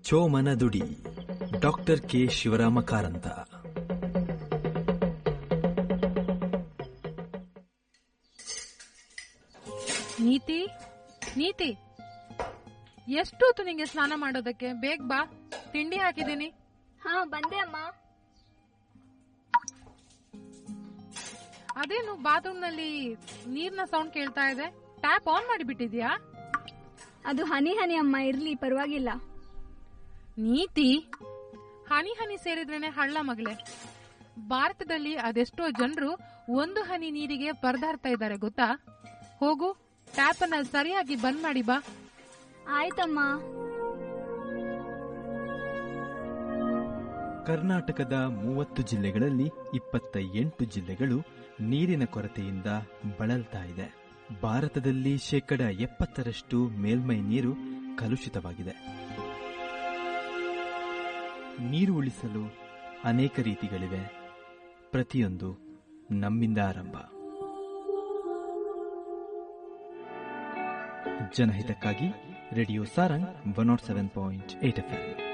ಚೋಮನ ದುಡಿ doctor K Shivarama Karanth ನೀತಿ ನೀತಿ ಎಷ್ಟೊತ್ತು ನಿಂಗೆ ಸ್ನಾನ ಮಾಡೋದಕ್ಕೆ ಬೇಗ ಬಾ ತಿಂಡಿ ಹಾಕಿದ್ದೀನಿ ಹಾ ಬಂದೆ ಅಮ್ಮ ಅದೇನು ಬಾತ್ರೂಮ್ ನಲ್ಲಿ ನೀರ್ನ ಸೌಂಡ್ ಕೇಳ್ತಾ ಇದೆ ಟ್ಯಾಪ್ ಆನ್ ಮಾಡಿಬಿಟ್ಟಿದ್ಯಾ ಅದು ಹನಿ ಹನಿ ಅಮ್ಮ ಇರ್ಲಿ ಪರವಾಗಿಲ್ಲ ನೀತಿ ಹನಿ ಹನಿ ಸೇರಿದ್ರೇನೆ ಹಳ್ಳ ಮಗಳೇ ಭಾರತದಲ್ಲಿ ಅದೆಷ್ಟೋ ಜನರು ಒಂದು ಹನಿ ನೀರಿಗೆ ಪರದಾಡ್ತಾ ಇದ್ದಾರೆ ಗೊತ್ತಾ ಹೋಗು ಟ್ಯಾಪ್ ಅನ್ನ ಸರಿಯಾಗಿ ಬಂದ್ ಮಾಡಿ ಬಾ ಆಯ್ತಮ್ಮ ಕರ್ನಾಟಕದ ಮೂವತ್ತು ಜಿಲ್ಲೆಗಳಲ್ಲಿ ಇಪ್ಪತ್ತ ಎಂಟು ಜಿಲ್ಲೆಗಳು ನೀರಿನ ಕೊರತೆಯಿಂದ ಬಳಲ್ತಾ ಇದೆ ಭಾರತದಲ್ಲಿ ಶೇಕಡ ಎಪ್ಪತ್ತರಷ್ಟು ಮೇಲ್ಮೈ ನೀರು ಕಲುಷಿತವಾಗಿದೆ ನೀರು ಉಳಿಸಲು ಅನೇಕ ರೀತಿಗಳಿವೆ ಪ್ರತಿಯೊಂದು ನಮ್ಮಿಂದ ಆರಂಭ ಜನಹಿತಕ್ಕಾಗಿ radio Sarang one nought seven point eight F